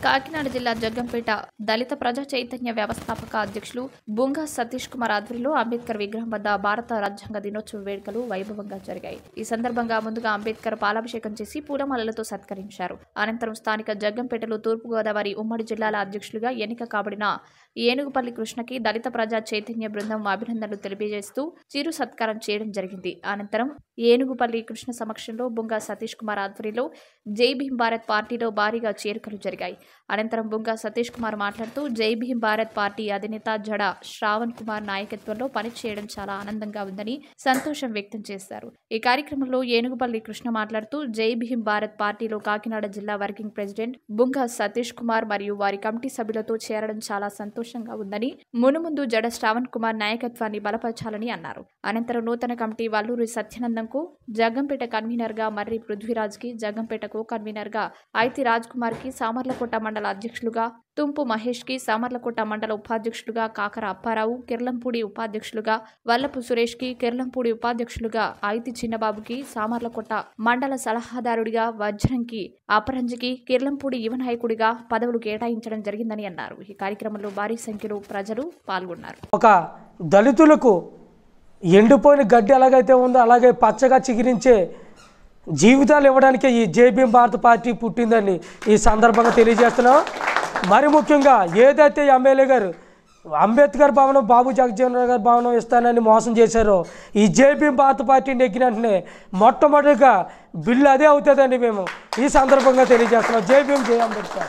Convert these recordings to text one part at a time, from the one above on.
కాకినాడ జిల్లా జగ్గంపేట దళిత ప్రజా చైతన్య వ్యవస్థాపక అధ్యక్షులు బుంగా సతీష్ కుమార్ ఆధ్వర్యంలో అంబేద్కర్ విగ్రహం వద్ద భారత రాజ్యాంగ దినోత్సవ వేడుకలు వైభవంగా జరిగాయి ఈ సందర్భంగా ముందుగా అంబేద్కర్ పాలాభిషేకం చేసి పూలమాలలతో సత్కరించారు అనంతరం స్థానిక జగ్గంపేటలో తూర్పుగోదావరి ఉమ్మడి జిల్లాల అధ్యక్షులుగా ఎన్నిక కాబడిన ఏనుగుపల్లి కృష్ణకి దళిత ప్రజా చైతన్య బృందం అభినందనలు తెలియజేస్తూ చిరు సత్కారం చేయడం జరిగింది అనంతరం ఏనుగుపల్లి కృష్ణ సమక్షంలో బుంగా సతీష్ కుమార్ ఆధ్వర్యంలో జై భీమ్ భారత్ పార్టీలో భారీగా చేరికలు జరిగాయి అనంతరం బుంగా సతీష్ కుమార్ మాట్లాడుతూ జై భీమ్ భారత్ పార్టీ అధినేత జడ శ్రావణ్ కుమార్ నాయకత్వంలో పనిచేయడం చాలా ఆనందంగా ఉందని సంతోషం వ్యక్తం చేశారు ఈ కార్యక్రమంలో ఏనుగుపల్లి కృష్ణ మాట్లాడుతూ జై భీమ్ భారత్ పార్టీలో కాకినాడ జిల్లా వర్కింగ్ ప్రెసిడెంట్ బుంగా సతీష్ కుమార్ మరియు వారి కమిటీ సభ్యులతో చేరడం చాలా సంతోషంగా ఉందని మునుముందు జడ శ్రావణ్ కుమార్ నాయకత్వాన్ని బలపరచాలని అన్నారు అనంతరం నూతన కమిటీ వల్లూరి సత్యనందంకు జగ్గంపేట కన్వీనర్ గా మర్రి పృథ్వీరాజ్ కి జగ్గంపేట కో కన్వీనర్ గా ఐతి రాజ్ కుమార్ కి సామర్లకోట మండల అధ్యక్షులుగా తుంపు మహేష్ కి సామర్లకోట మండల ఉపాధ్యక్షులుగా కాకర అప్పారావు కిర్లంపూడి ఉపాధ్యక్షులుగా వల్లపు సురేష్ కి కిర్లంపూడి ఉపాధ్యక్షులుగా ఐతి చిన్నబాబుకి సామర్లకోట మండల సలహాదారుడిగా వజ్రంకి అపరంజికి కిర్లంపూడి యువ నాయకుడిగా పదవులు కేటాయించడం జరిగిందని అన్నారు ఈ కార్యక్రమంలో భారీ సంఖ్యలో ప్రజలు పాల్గొన్నారు ఒక దళితులకు ఎండిపోయిన గడ్డి ఎలాగైతే ఉందో అలాగే పచ్చగా చిగిరించే జీవితాలు ఇవ్వడానికే ఈ జేబీఎం భారత పార్టీ పుట్టిందని ఈ సందర్భంగా తెలియజేస్తున్నాం మరి ముఖ్యంగా ఏదైతే ఎమ్మెల్యే గారు అంబేద్కర్ భవనం బాబు జగజ్జీవన్ గారి భవనం ఇస్తానని మోసం చేశారో ఈ జేబీఎం భారత పార్టీ నెగ్గిన వెంటనే మొట్టమొదటిగా బిల్లు అదే అవుతుందండి మేము ఈ సందర్భంగా తెలియజేస్తున్నాం జేబీఎం జే అంబేద్కర్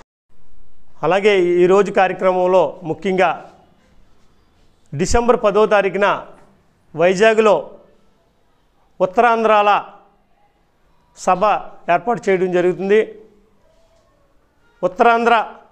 అలాగే ఈరోజు కార్యక్రమంలో ముఖ్యంగా డిసెంబర్ పదో తారీఖున వైజాగ్లో ఉత్తరాంధ్రాల సభ ఏర్పాటు చేయడం జరుగుతుంది ఉత్తరాంధ్ర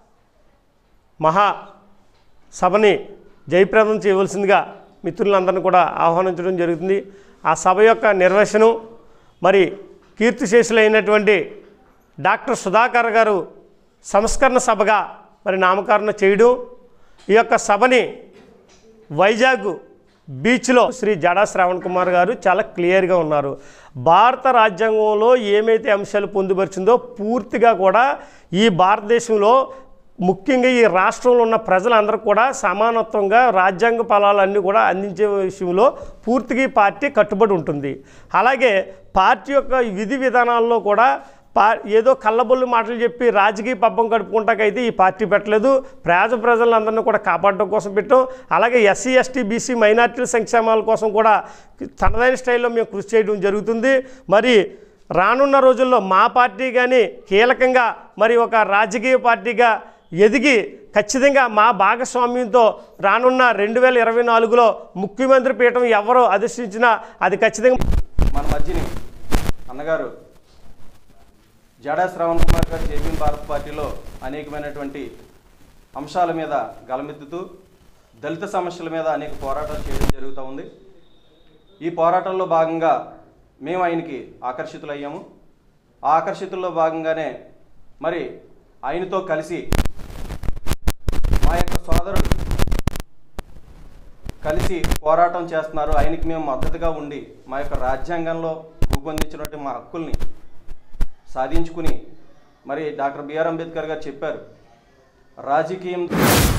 మహా సభని జయప్రదం చేయవలసిందిగా మిత్రులందరినీ కూడా ఆహ్వానించడం జరుగుతుంది ఆ సభ యొక్క నిర్వచనం మరి కీర్తిశేషులైనటువంటి డాక్టర్ సుధాకర్ గారు సంస్కరణ సభగా మరి నామకరణ చేయడం ఈ యొక్క సభని వైజాగ్ బీచ్లో శ్రీ జడా శ్రావణ్ కుమార్ గారు చాలా క్లియర్గా ఉన్నారు భారత రాజ్యాంగంలో ఏమైతే అంశాలు పొందుపరిచిందో పూర్తిగా కూడా ఈ భారతదేశంలో ముఖ్యంగా ఈ రాష్ట్రంలో ఉన్న ప్రజలందరూ కూడా సమానత్వంగా రాజ్యాంగ ఫలాలన్నీ కూడా అందించే విషయంలో పూర్తిగా ఈ పార్టీ కట్టుబడి ఉంటుంది అలాగే పార్టీ యొక్క విధి విధానాల్లో కూడా పా ఏదో కళ్ళబొల్లు మాటలు చెప్పి రాజకీయ పబ్బం గడుపుకుంటాకైతే ఈ పార్టీ పెట్టలేదు పేద ప్రజలందరినీ కూడా కాపాడడం కోసం పెట్టాం అలాగే ఎస్సీ ఎస్టీ బీసీ మైనార్టీల సంక్షేమాల కోసం కూడా తనదైన స్టైల్లో మేము కృషి చేయడం జరుగుతుంది మరి రానున్న రోజుల్లో మా పార్టీ కానీ కీలకంగా మరి ఒక రాజకీయ పార్టీగా ఎదిగి ఖచ్చితంగా మా భాగస్వామ్యంతో రానున్న రెండు వేల ఇరవై నాలుగులో ముఖ్యమంత్రి పీఠం ఎవరు అధిష్ఠించినా అది ఖచ్చితంగా మన మధ్యని అన్నగారు జడా శ్రవణ్ కుమార్ గారు జేపీ భారత్ పార్టీలో అనేకమైనటువంటి అంశాల మీద గలమెత్తుతూ దళిత సమస్యల మీద అనేక పోరాటాలు చేయడం జరుగుతూ ఉంది ఈ పోరాటంలో భాగంగా మేము ఆయనకి ఆకర్షితులయ్యాము ఆ ఆకర్షితుల్లో భాగంగానే మరి ఆయనతో కలిసి మా యొక్క సోదరుడు కలిసి పోరాటం చేస్తున్నారు ఆయనకి మేము మద్దతుగా ఉండి మా యొక్క రాజ్యాంగంలో రూపొందించినటువంటి మా హక్కుల్ని సాధించుకుని మరి డాక్టర్ బిఆర్ అంబేద్కర్ గారు చెప్పారు రాజకీయం